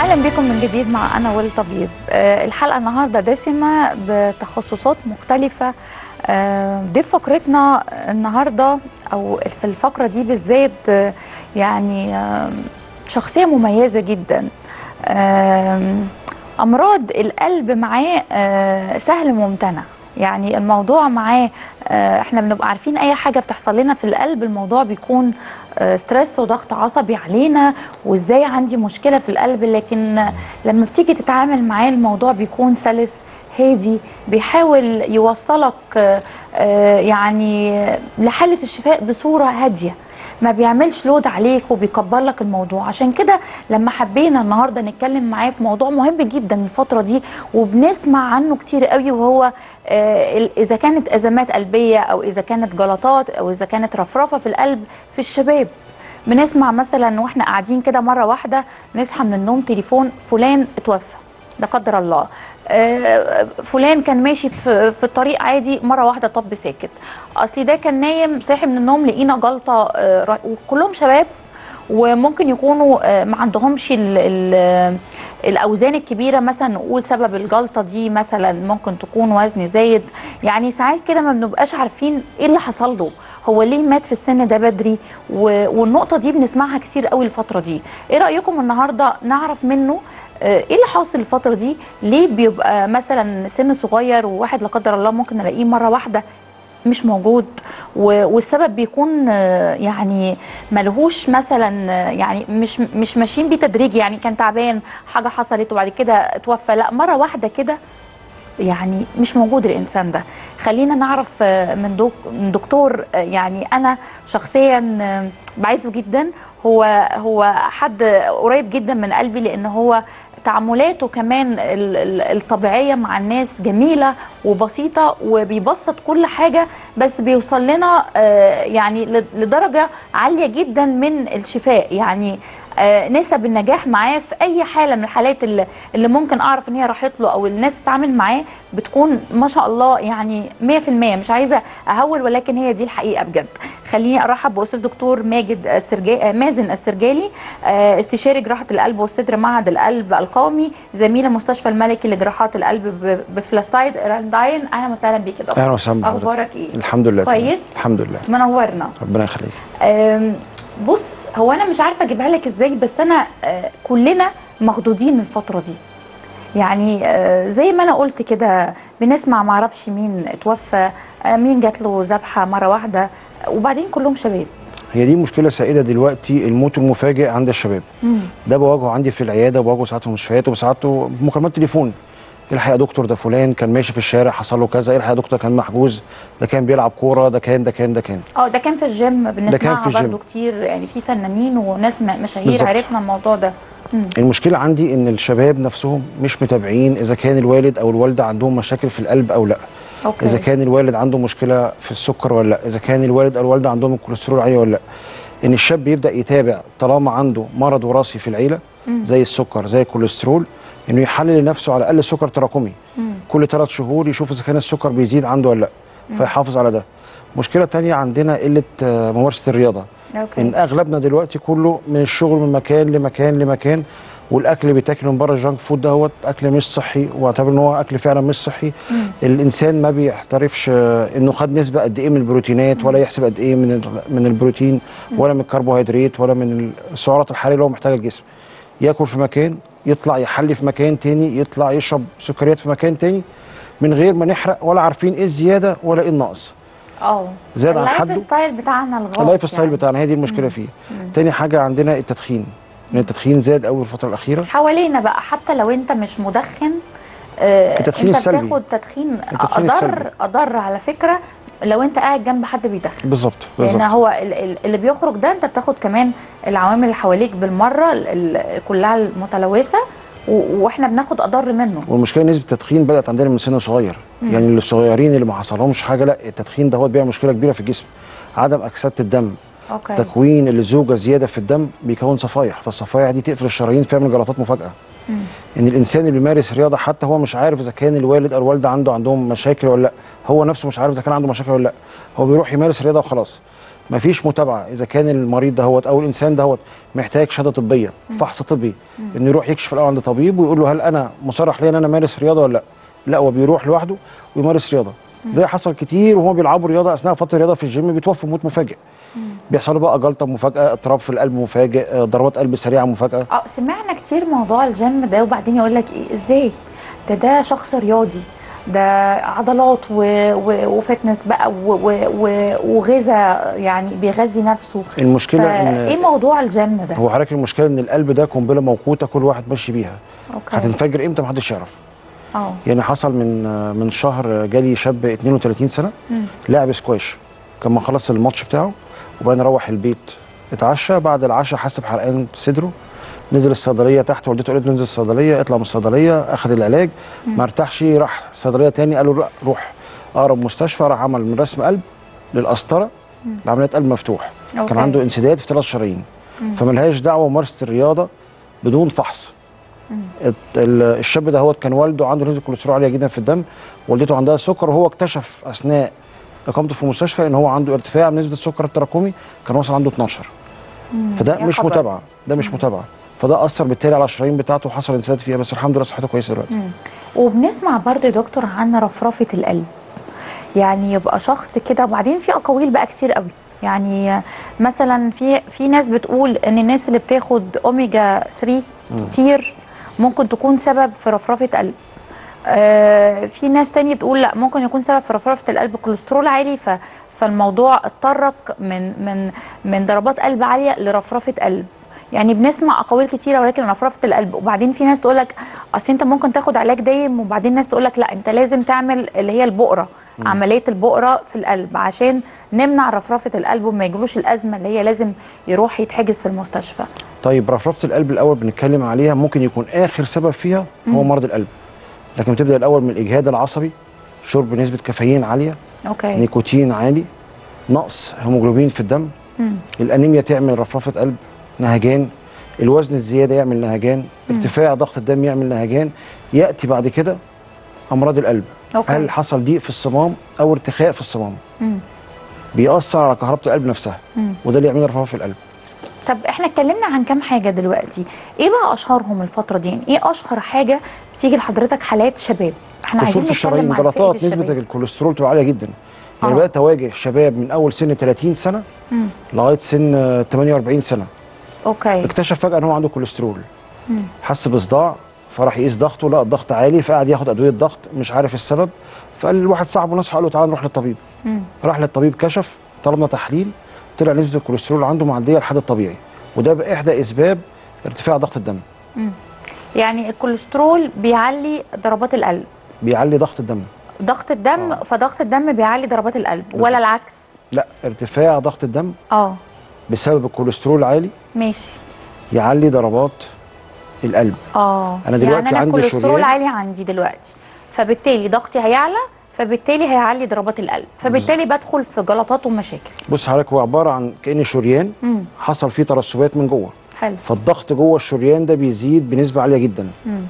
اهلا بكم من جديد مع انا والطبيب آه، الحلقه النهارده دسمه بتخصصات مختلفه آه، دي فقرتنا النهارده او في الفقره دي بالذات آه، يعني آه، شخصيه مميزه جدا آم، امراض القلب معاه آه، سهل ممتنع يعني الموضوع معاه آه، احنا بنبقى عارفين اي حاجه بتحصل لنا في القلب الموضوع بيكون آه، ستريس وضغط عصبي علينا وازاي عندي مشكله في القلب لكن آه، لما بتيجي تتعامل معاه الموضوع بيكون سلس هادي بيحاول يوصلك آه، آه، يعني لحاله الشفاء بصوره هاديه ما بيعملش لود عليك وبيكبر لك الموضوع عشان كده لما حبينا النهارده نتكلم معاه في موضوع مهم جدا الفتره دي وبنسمع عنه كتير قوي وهو آه، ال- اذا كانت ازمات قلبيه او اذا كانت جلطات او اذا كانت رفرفه في القلب في الشباب بنسمع مثلا واحنا قاعدين كده مره واحده نصحى من النوم تليفون فلان اتوفى لا قدر الله آه، فلان كان ماشي في في الطريق عادي مره واحده طب ساكت اصلي ده كان نايم صاحي من النوم لقينا جلطه آه، ر- وكلهم شباب وممكن يكونوا آه، ما عندهمش ال ال الاوزان الكبيره مثلا نقول سبب الجلطه دي مثلا ممكن تكون وزن زايد يعني ساعات كده ما بنبقاش عارفين ايه اللي حصل له هو ليه مات في السن ده بدري و- والنقطه دي بنسمعها كتير قوي الفتره دي ايه رايكم النهارده نعرف منه آه، ايه اللي حاصل الفتره دي ليه بيبقى مثلا سن صغير وواحد لا قدر الله ممكن الاقيه مره واحده مش موجود و- والسبب بيكون آه، يعني ملهوش مثلا آه، يعني مش مش ماشيين بيه تدريجي يعني كان تعبان حاجه حصلت وبعد كده اتوفى لا مره واحده كده يعني مش موجود الانسان ده خلينا نعرف آه، من دك- من دكتور آه، يعني انا شخصيا آه، بعزه جدا هو هو حد قريب جدا من قلبي لان هو تعاملاته كمان ال- ال- الطبيعيه مع الناس جميله وبسيطه وبيبسط كل حاجه بس بيوصل لنا آه، يعني ل- لدرجه عاليه جدا من الشفاء يعني آه، نسب النجاح معاه في اي حاله من الحالات اللي, اللي ممكن اعرف ان هي راحت له او الناس تتعامل معاه بتكون ما شاء الله يعني 100% مش عايزه اهول ولكن هي دي الحقيقه بجد خليني ارحب باستاذ دكتور ماجد السرجا... آه، مازن السرجالي آه، استشاري جراحه القلب والصدر معهد القلب القومي زميل مستشفى الملكي لجراحات القلب ب- بفلاسطايد ايرلانداين اهلا وسهلا بيك يا دكتور اهلا وسهلا بحضرتك. اخبارك ايه الحمد لله تمام. كويس؟ الحمد لله منورنا ربنا يخليك أم، بص هو انا مش عارفه اجيبها لك ازاي بس انا آه، كلنا مخضوضين الفتره دي يعني آه، زي ما انا قلت كده بنسمع معرفش مين اتوفى آه، مين جات له ذبحه مره واحده وبعدين كلهم شباب هي دي مشكله سائده دلوقتي الموت المفاجئ عند الشباب مم. ده بواجهه عندي في العياده وبواجهه ساعات في المستشفيات وساعات في مكالمات تليفون الحق يا دكتور ده فلان كان ماشي في الشارع حصل له كذا الحق يا دكتور كان محجوز ده كان بيلعب كوره ده كان ده كان ده كان اه ده كان في الجيم بنسمعها في الجيم. برضه كتير يعني في فنانين وناس م- مشاهير بالظبط. عرفنا الموضوع ده مم. المشكله عندي ان الشباب نفسهم مش متابعين اذا كان الوالد او الوالده عندهم مشاكل في القلب او لا اوكي اذا كان الوالد عنده مشكله في السكر ولا لا اذا كان الوالد او الوالده عندهم الكوليسترول عالي ولا لا ان الشاب يبدا يتابع طالما عنده مرض وراثي في العيله مم. زي السكر زي الكوليسترول انه يحلل لنفسه على الاقل سكر تراكمي مم. كل ثلاث شهور يشوف اذا كان السكر بيزيد عنده ولا لا فيحافظ على ده مشكله تانية عندنا قله آه، ممارسه الرياضه اوكي ان اغلبنا دلوقتي كله من الشغل من مكان لمكان لمكان والاكل اللي بيتاكل من بره الجانك فود دهوت اكل مش صحي واعتبر ان هو اكل فعلا مش صحي مم. الانسان ما بيحترفش آه، انه خد نسبه قد ايه من البروتينات ولا يحسب قد ايه من ال- من البروتين ولا من الكربوهيدرات ولا من السعرات الحراريه اللي هو محتاجها الجسم ياكل في مكان يطلع يحلي في مكان تاني يطلع يشرب سكريات في مكان تاني من غير ما نحرق ولا عارفين ايه الزياده ولا ايه النقص اه زاد عن اللايف حده. ستايل بتاعنا الغلط اللايف ستايل يعني. بتاعنا هي دي المشكله فيه تاني حاجه عندنا التدخين ان التدخين زاد قوي الفتره الاخيره حوالينا بقى حتى لو انت مش مدخن آه التدخين انت السلبي. بتاخد تدخين التدخين اضر السلبي. اضر على فكره لو انت قاعد جنب حد بيدخن بالظبط لان بالظبط هو ال- ال- اللي بيخرج ده انت بتاخد كمان العوامل اللي حواليك بالمره ال- ال- كلها المتلوثه و- واحنا بناخد اضر منه والمشكله نسبه التدخين بدات عندنا من سن صغير مم. يعني الصغيرين اللي ما حصلهمش حاجه لا التدخين ده هو بيعمل مشكله كبيره في الجسم عدم اكسده الدم اوكي تكوين اللزوجه زياده في الدم بيكون صفايح فالصفايح دي تقفل الشرايين فيعمل جلطات مفاجاه مم. ان الانسان اللي بيمارس رياضه حتى هو مش عارف اذا كان الوالد او الوالده عنده عندهم مشاكل ولا لا هو نفسه مش عارف اذا كان عنده مشاكل ولا لا هو بيروح يمارس رياضه وخلاص مفيش متابعه اذا كان المريض دهوت او الانسان دهوت محتاج شهاده طبيه فحص طبي انه يروح يكشف الاول عند طبيب ويقول له هل انا مصرح لي ان انا امارس رياضه ولا لا لا هو بيروح لوحده ويمارس رياضه ده حصل كتير وهم بيلعبوا رياضه اثناء فتره الرياضه في الجيم بيتوفوا موت مفاجئ بيحصل له بقى جلطه مفاجاه اضطراب في القلب مفاجئ آه، ضربات قلب سريعه مفاجاه اه سمعنا كتير موضوع الجيم ده وبعدين يقول لك ايه ازاي ده ده شخص رياضي ده عضلات و... و... وفتنس بقى و... و... و... وغذاء يعني بيغذي نفسه المشكله فايه ان موضوع الجيم ده هو حضرتك المشكله ان القلب ده قنبله موقوته كل واحد ماشي بيها اوكي هتنفجر امتى محدش يعرف اه يعني حصل من آه، من شهر جالي شاب 32 سنه مم. لاعب سكواش كان ما خلص الماتش بتاعه وبعدين روح البيت اتعشى بعد العشاء حس بحرقان في صدره نزل الصيدليه تحت والدته قالت له انزل الصيدليه اطلع من الصيدليه اخذ العلاج ما ارتاحش راح صيدليه تاني قالوا لا، روح اقرب مستشفى راح عمل من رسم قلب للقسطره لعمليه قلب مفتوح أوكي. كان عنده انسداد في ثلاث شرايين فملهاش دعوه ممارسه الرياضه بدون فحص الت- ال- الشاب ده هو كان والده عنده نسبه كوليسترول عاليه جدا في الدم والدته عندها سكر وهو اكتشف اثناء اقامته في المستشفى ان هو عنده ارتفاع من نسبه السكر التراكمي كان وصل عنده 12 فده يا مش خبر. متابعه ده مش متابعه فده اثر بالتالي على الشرايين بتاعته وحصل انسداد فيها بس الحمد لله صحته كويسه دلوقتي وبنسمع برضه يا دكتور عن رفرفه القلب يعني يبقى شخص كده وبعدين في اقاويل بقى كتير قوي يعني مثلا في في ناس بتقول ان الناس اللي بتاخد اوميجا 3 كتير ممكن تكون سبب في رفرفه قلب آه في ناس تانية بتقول لا ممكن يكون سبب في رفرفه القلب كوليسترول عالي ف فالموضوع اتطرق من من من ضربات قلب عاليه لرفرفه قلب يعني بنسمع اقاويل كتيره ولكن رفرفه القلب وبعدين في ناس تقول لك اصل انت ممكن تاخد علاج دايم وبعدين ناس تقول لك لا انت لازم تعمل اللي هي البقره عمليه البقره في القلب عشان نمنع رفرفه القلب وما يجيلوش الازمه اللي هي لازم يروح يتحجز في المستشفى طيب رفرفه القلب الاول بنتكلم عليها ممكن يكون اخر سبب فيها هو مرض القلب لكن بتبدا الاول من الاجهاد العصبي شرب نسبه كافيين عاليه اوكي نيكوتين عالي نقص هيموجلوبين في الدم مم. الانيميا تعمل رفرفه قلب نهجان الوزن الزياده يعمل نهجان ارتفاع ضغط الدم يعمل نهجان ياتي بعد كده امراض القلب أوكي. هل حصل ضيق في الصمام او ارتخاء في الصمام مم. بيأثر على كهربة القلب نفسها مم. وده اللي يعمل رفرفه في القلب طب احنا اتكلمنا عن كام حاجه دلوقتي ايه بقى اشهرهم الفتره دي يعني ايه اشهر حاجه بتيجي لحضرتك حالات شباب احنا كسور عايزين في نتكلم الشرايين عن فئة جلطات نسبه الشباب. الكوليسترول تبقى عاليه جدا يعني آه. بقيت اواجه شباب من اول سن 30 سنه مم. لغايه سن آه، 48 سنه اوكي اكتشف فجاه ان هو عنده كوليسترول مم. حس بصداع فراح يقيس ضغطه لا الضغط عالي فقعد ياخد ادويه ضغط مش عارف السبب فقال لواحد صاحبه نصحه قال له تعالى نروح للطبيب مم. راح للطبيب كشف طلبنا تحليل طلع نسبه الكوليسترول عنده معديه لحد الطبيعي وده باحدى اسباب ارتفاع ضغط الدم يعني الكوليسترول بيعلي ضربات القلب بيعلي ضغط الدم ضغط الدم آه. فضغط الدم بيعلي ضربات القلب بالظبط. ولا العكس لا ارتفاع ضغط الدم اه بسبب الكوليسترول العالي ماشي يعلي ضربات القلب اه أنا دلوقتي يعني انا عندي الكوليسترول شريان. عالي عندي دلوقتي فبالتالي ضغطي هيعلى فبالتالي هيعلي ضربات القلب فبالتالي بدخل في جلطات ومشاكل بص حضرتك هو عباره عن كان شريان امم حصل فيه ترسبات من جوه حلو فالضغط جوه الشريان ده بيزيد بنسبه عاليه جدا مم.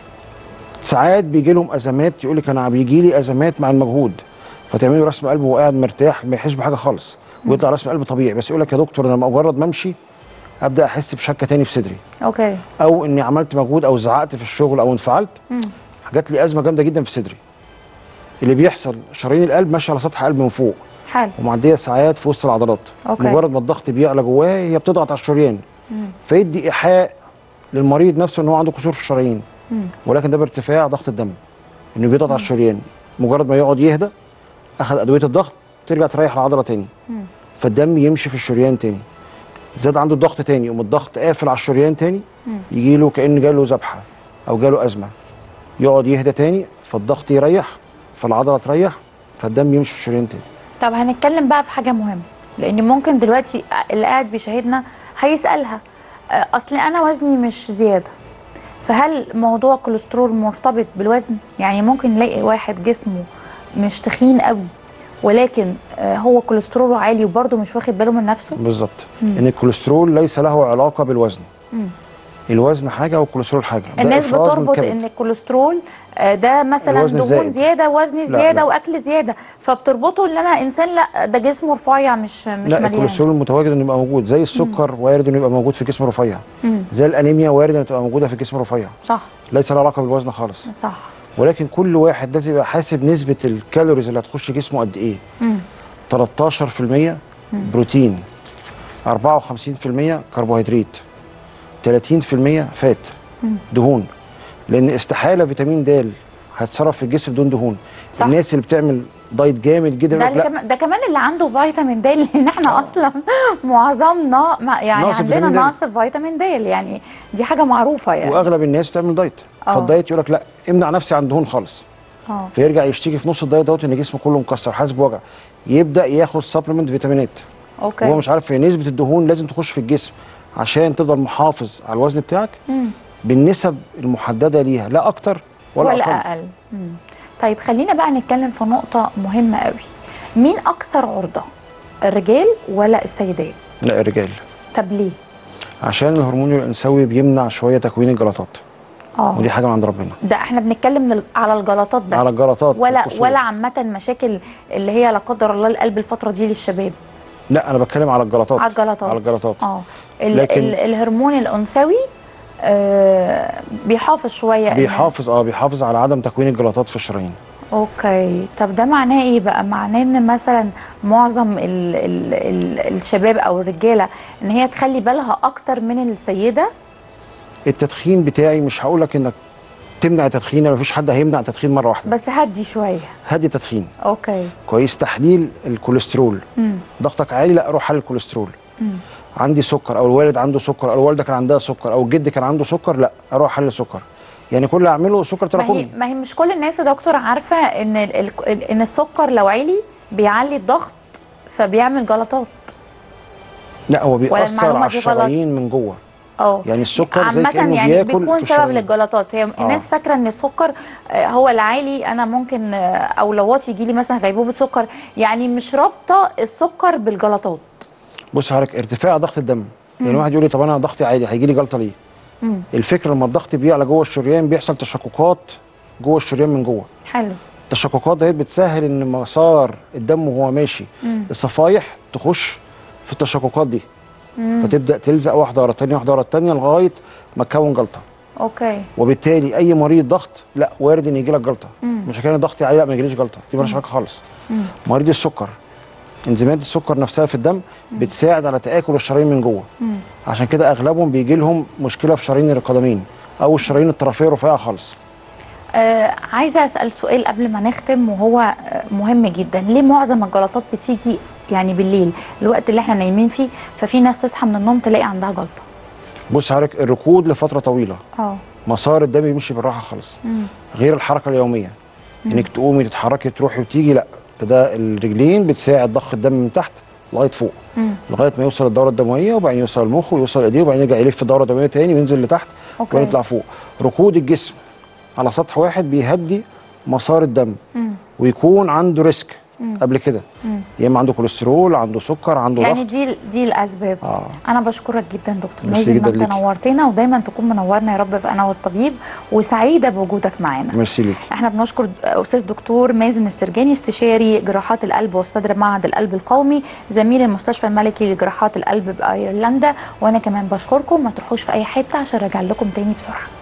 ساعات بيجي لهم ازمات يقول لك انا بيجي لي ازمات مع المجهود فتعمل له رسم قلب وهو قاعد مرتاح ما يحسش بحاجه خالص ويطلع رسم قلب طبيعي بس يقول لك يا دكتور انا مجرد ما امشي ابدا احس بشكه تاني في صدري اوكي او اني عملت مجهود او زعقت في الشغل او انفعلت مم. جات لي ازمه جامده جدا في صدري اللي بيحصل شرايين القلب ماشيه على سطح قلب من فوق حلو ومعديه ساعات في وسط العضلات أوكي. مجرد ما الضغط بيعلى جواه هي بتضغط على الشريان مم. فيدي ايحاء للمريض نفسه ان هو عنده كسور في الشرايين مم. ولكن ده بارتفاع ضغط الدم انه بيضغط على الشريان مجرد ما يقعد يهدى اخذ ادويه الضغط ترجع تريح العضله تاني مم. فالدم يمشي في الشريان تاني زاد عنده الضغط تاني يقوم الضغط قافل على الشريان تاني مم. يجي له كان جاله ذبحه او جاله ازمه يقعد يهدى تاني فالضغط يريح فالعضله تريح فالدم يمشي في الشريان تاني طب هنتكلم بقى في حاجه مهمه لان ممكن دلوقتي اللي قاعد بيشاهدنا هيسالها آه، اصل انا وزني مش زياده فهل موضوع الكوليسترول مرتبط بالوزن يعني ممكن نلاقي واحد جسمه مش تخين قوي ولكن آه، هو كوليستروله عالي وبرضه مش واخد باله من نفسه بالظبط ان الكوليسترول ليس له علاقه بالوزن مم. الوزن حاجه والكوليسترول حاجه ده الناس إفراز من بتربط الكبد. ان الكوليسترول آه، ده مثلا الوزن دهون الزائد. زياده وزن لا، زياده لا. واكل زياده فبتربطه ان انا انسان لا ده جسمه رفيع مش مش لا مليان الكوليسترول المتواجد انه يبقى موجود زي السكر وارد انه يبقى موجود في جسم رفيع مم. زي الانيميا وارد انها تبقى موجوده في جسم رفيع صح ليس لها علاقه بالوزن خالص صح ولكن كل واحد لازم يبقى حاسب نسبه الكالوريز اللي هتخش جسمه قد ايه مم. 13% بروتين 54% كربوهيدرات 30% فات دهون لان استحاله فيتامين د هيتصرف في الجسم بدون دهون صح. الناس اللي بتعمل دايت جامد جدا ده يقول اللي لك لا كمان ده كمان اللي عنده فيتامين د لان احنا اصلا معظمنا ما- يعني ناقص عندنا فيتامين د. نقص في فيتامين د يعني دي حاجه معروفه يعني واغلب الناس بتعمل دايت آه. فالدايت يقول لك لا امنع نفسي عن دهون خالص اه فيرجع يشتكي في نص الدايت دوت ان جسمه كله مكسر حاسس بوجع يبدا ياخد سبلمنت فيتامينات اوكي وهو مش عارف هي نسبه الدهون لازم تخش في الجسم عشان تفضل محافظ على الوزن بتاعك مم. بالنسب المحدده ليها لا اكتر ولا, ولا اقل اقل مم. طيب خلينا بقى نتكلم في نقطه مهمه قوي مين اكثر عرضه الرجال ولا السيدات لا الرجال طب ليه عشان الهرمون الانثوي بيمنع شويه تكوين الجلطات اه ودي حاجه من عند ربنا ده احنا بنتكلم لل- على الجلطات بس على الجلطات ولا والكسور. ولا عامه مشاكل اللي هي لا قدر الله القلب الفتره دي للشباب لا انا بتكلم على الجلطات على الجلطات على الجلطات اه ال لكن- ال الهرمون الانثوي آه بيحافظ شويه إن- بيحافظ اه بيحافظ على عدم تكوين الجلطات في الشرايين اوكي طب ده معناه ايه بقى معناه ان مثلا معظم ال ال ال الشباب او الرجاله ان هي تخلي بالها اكتر من السيده التدخين بتاعي مش هقول لك انك تمنع التدخين مفيش حد هيمنع التدخين مره واحده بس هدي شويه هدي تدخين اوكي كويس تحليل الكوليسترول امم ضغطك عالي لا روح حل الكوليسترول عندي سكر او الوالد عنده سكر او الوالده كان عندها سكر او الجد كان عنده سكر لا اروح حل السكر يعني كل اللي اعمله سكر ما هي تراكمي ما هي مش كل الناس يا دكتور عارفه ان ال ال ان السكر لو عالي بيعلي الضغط فبيعمل جلطات لا هو بيأثر المعلومة على دي غلط؟ الشرايين من جوه اه يعني السكر زي عامة كأنه يعني بياكل بيكون في سبب الشرايين. للجلطات هي الناس فاكره ان السكر آه، هو العالي انا ممكن آه، او لو واطي يجي لي مثلا غيبوبه سكر يعني مش رابطه السكر بالجلطات بص حضرتك ارتفاع ضغط الدم يعني واحد يقول لي طب انا ضغطي عالي هيجي لي جلطه ليه؟ مم. الفكره لما الضغط بيعلى جوه الشريان بيحصل تشققات جوه الشريان من جوه حلو التشققات ديت بتسهل ان مسار الدم وهو ماشي الصفايح تخش في التشققات دي فتبدا تلزق واحده ورا الثانيه واحده ورا الثانيه لغايه ما تكون جلطه اوكي وبالتالي اي مريض ضغط لا وارد ان يجي لك جلطه مش كان ضغطي عالي لا ما يجيليش جلطه دي مالهاش علاقه خالص مريض السكر انزيمات السكر نفسها في الدم بتساعد على تاكل الشرايين من جوه عشان كده اغلبهم بيجي لهم مشكله في شرايين القدمين او الشرايين الطرفيه رفيعه خالص آه عايزه اسال سؤال قبل ما نختم وهو آه مهم جدا ليه معظم الجلطات بتيجي يعني بالليل الوقت اللي احنا نايمين فيه ففي ناس تصحى من النوم تلاقي عندها جلطه بص حضرتك الركود لفتره طويله اه مسار الدم بيمشي بالراحه خالص مم. غير الحركه اليوميه انك تقومي تتحركي تروحي وتيجي لا ده, ده الرجلين بتساعد ضخ الدم من تحت لغايه فوق مم. لغايه ما يوصل الدوره الدمويه وبعدين يوصل المخ ويوصل الايديه وبعدين يرجع يلف الدوره الدمويه تاني وينزل لتحت أوكي. وبعدين يطلع فوق ركود الجسم على سطح واحد بيهدي مسار الدم مم. ويكون عنده ريسك قبل كده مم. يا اما عنده كوليسترول عنده سكر عنده يعني ضغط دي دي الاسباب اه انا بشكرك جدا دكتور ميرسي مازن جدا انت ليكي. نورتنا ودايما تكون منورنا يا رب في انا والطبيب وسعيده بوجودك معانا ميرسي ليك احنا بنشكر استاذ دكتور مازن السرجاني استشاري جراحات القلب والصدر معهد القلب القومي زميل المستشفى الملكي لجراحات القلب بايرلندا وانا كمان بشكركم ما تروحوش في اي حته عشان ارجع لكم تاني بسرعه